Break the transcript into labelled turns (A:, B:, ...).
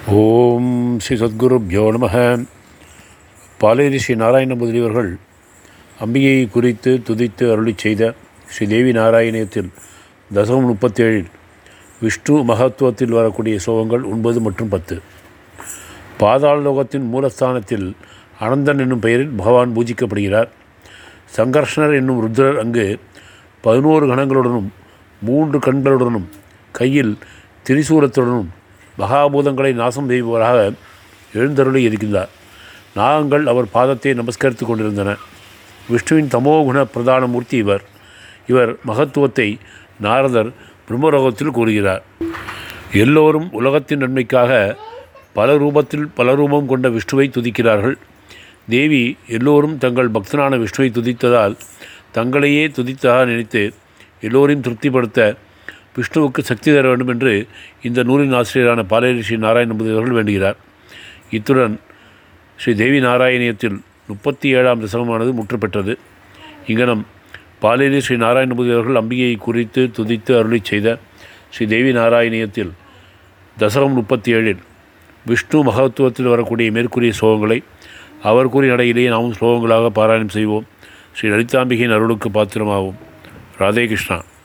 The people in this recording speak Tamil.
A: ஓம் ஸ்ரீ சத்குருப்யோ நம பாலேரி ஸ்ரீ நாராயண முதலியவர்கள் அம்பிகையை குறித்து துதித்து அருளி செய்த ஸ்ரீ தேவி நாராயணியத்தில் தசமம் முப்பத்தேழில் விஷ்ணு மகத்துவத்தில் வரக்கூடிய சோகங்கள் ஒன்பது மற்றும் பத்து பாதாள லோகத்தின் மூலஸ்தானத்தில் அனந்தன் என்னும் பெயரில் பகவான் பூஜிக்கப்படுகிறார் சங்கர்ஷனர் என்னும் ருத்ரர் அங்கு பதினோரு கணங்களுடனும் மூன்று கண்களுடனும் கையில் திரிசூலத்துடனும் மகாபூதங்களை நாசம் செய்பவராக எழுந்தருளி இருக்கின்றார் நாகங்கள் அவர் பாதத்தை நமஸ்கரித்து கொண்டிருந்தன விஷ்ணுவின் தமோகுண பிரதான மூர்த்தி இவர் இவர் மகத்துவத்தை நாரதர் பிரம்மரோகத்தில் கூறுகிறார் எல்லோரும் உலகத்தின் நன்மைக்காக பல ரூபத்தில் பல ரூபம் கொண்ட விஷ்ணுவை துதிக்கிறார்கள் தேவி எல்லோரும் தங்கள் பக்தனான விஷ்ணுவை துதித்ததால் தங்களையே துதித்ததாக நினைத்து எல்லோரையும் திருப்திப்படுத்த விஷ்ணுவுக்கு சக்தி தர வேண்டும் என்று இந்த நூலின் ஆசிரியரான பாலேரி ஸ்ரீ நாராயணபதி அவர்கள் வேண்டுகிறார் இத்துடன் ஸ்ரீ தேவி நாராயணியத்தில் முப்பத்தி ஏழாம் தசகமானது முற்று பெற்றது இங்கனம் பாலேரி ஸ்ரீ நாராயணபதி அவர்கள் அம்பிகையை குறித்து துதித்து அருளி செய்த ஸ்ரீ தேவி நாராயணியத்தில் தசகம் முப்பத்தி ஏழில் விஷ்ணு மகத்துவத்தில் வரக்கூடிய மேற்கூறிய ஸ்லோகங்களை அவர் கூறிய நடையிலேயே நாமும் ஸ்லோகங்களாக பாராயணம் செய்வோம் ஸ்ரீ லலிதாம்பிகையின் அருளுக்கு பாத்திரமாகும் ராதே கிருஷ்ணா